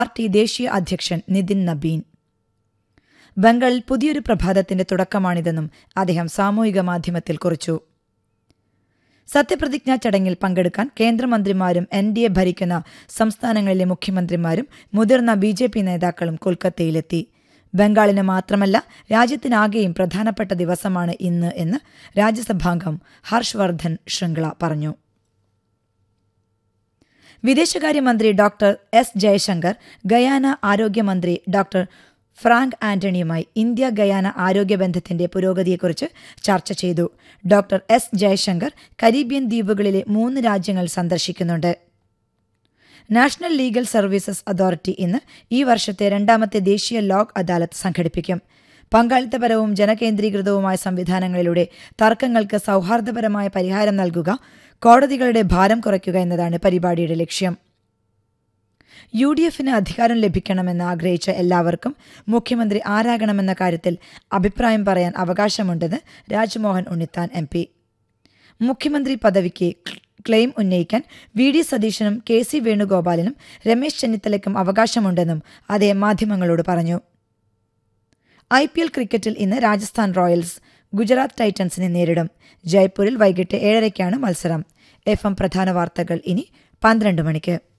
party ദേശീയ അധ്യക്ഷൻ നിതിൻ നബീൻ ബംഗാളിൽ പുതിയൊരു പ്രഭാതത്തിന്റെ തുടക്കമാണിതെന്നും അദ്ദേഹം സാമൂഹിക മാധ്യമത്തിൽ കുറിച്ചു സത്യപ്രതിജ്ഞാ ചടങ്ങിൽ പങ്കെടുക്കാൻ കേന്ദ്രമന്ത്രിമാരും എൻ ഡി എ ഭരിക്കുന്ന സംസ്ഥാനങ്ങളിലെ മുഖ്യമന്ത്രിമാരും മുതിർന്ന ബി ജെ പി നേതാക്കളും കൊൽക്കത്തയിലെത്തി ബംഗാളിന് മാത്രമല്ല രാജ്യത്തിനാകെയും പ്രധാനപ്പെട്ട ദിവസമാണ് ഇന്ന് എന്ന് രാജ്യസഭാംഗം ഹർഷ് വർദ്ധൻ ശൃംഗ്ല പറഞ്ഞു വിദേശകാര്യമന്ത്രി ഡോക്ടർ എസ് ജയശങ്കർ ഗയാന ആരോഗ്യമന്ത്രി ഡോക്ടർ ഫ്രാങ്ക് ആന്റണിയുമായി ഇന്ത്യ ഗയാന ആരോഗ്യ ബന്ധത്തിന്റെ പുരോഗതിയെക്കുറിച്ച് ചർച്ച ചെയ്തു ഡോക്ടർ എസ് ജയശങ്കർ കരീബിയൻ ദ്വീപുകളിലെ മൂന്ന് രാജ്യങ്ങൾ സന്ദർശിക്കുന്നുണ്ട് നാഷണൽ ലീഗൽ സർവീസസ് അതോറിറ്റി ഇന്ന് ഈ വർഷത്തെ രണ്ടാമത്തെ ദേശീയ ലോക് അദാലത്ത് സംഘടിപ്പിക്കും പങ്കാളിത്തപരവും ജനകേന്ദ്രീകൃതവുമായ സംവിധാനങ്ങളിലൂടെ തർക്കങ്ങൾക്ക് സൗഹാർദ്ദപരമായ പരിഹാരം നൽകുക കോടതികളുടെ ഭാരം കുറയ്ക്കുക എന്നതാണ് പരിപാടിയുടെ ലക്ഷ്യം യു ഡി എഫിന് അധികാരം ലഭിക്കണമെന്ന് ആഗ്രഹിച്ച എല്ലാവർക്കും മുഖ്യമന്ത്രി ആരാകണമെന്ന കാര്യത്തിൽ അഭിപ്രായം പറയാൻ അവകാശമുണ്ടെന്ന് രാജ്മോഹൻ ഉണ്ണിത്താൻ എം പി മുഖ്യമന്ത്രി പദവിക്ക് ക്ലെയിം ഉന്നയിക്കാൻ വി ഡി സതീശനും കെ സി വേണുഗോപാലിനും രമേശ് ചെന്നിത്തലയ്ക്കും അവകാശമുണ്ടെന്നും അദ്ദേഹം മാധ്യമങ്ങളോട് പറഞ്ഞു ഐ പി എൽ ക്രിക്കറ്റിൽ ഇന്ന് രാജസ്ഥാൻ റോയൽസ് ഗുജറാത്ത് ടൈറ്റൻസിനെ നേരിടും ജയ്പൂരിൽ വൈകിട്ട് ഏഴരയ്ക്കാണ് മത്സരം എഫ് എം പ്രധാന വാർത്തകൾ ഇനി പന്ത്രണ്ട് മണിക്ക്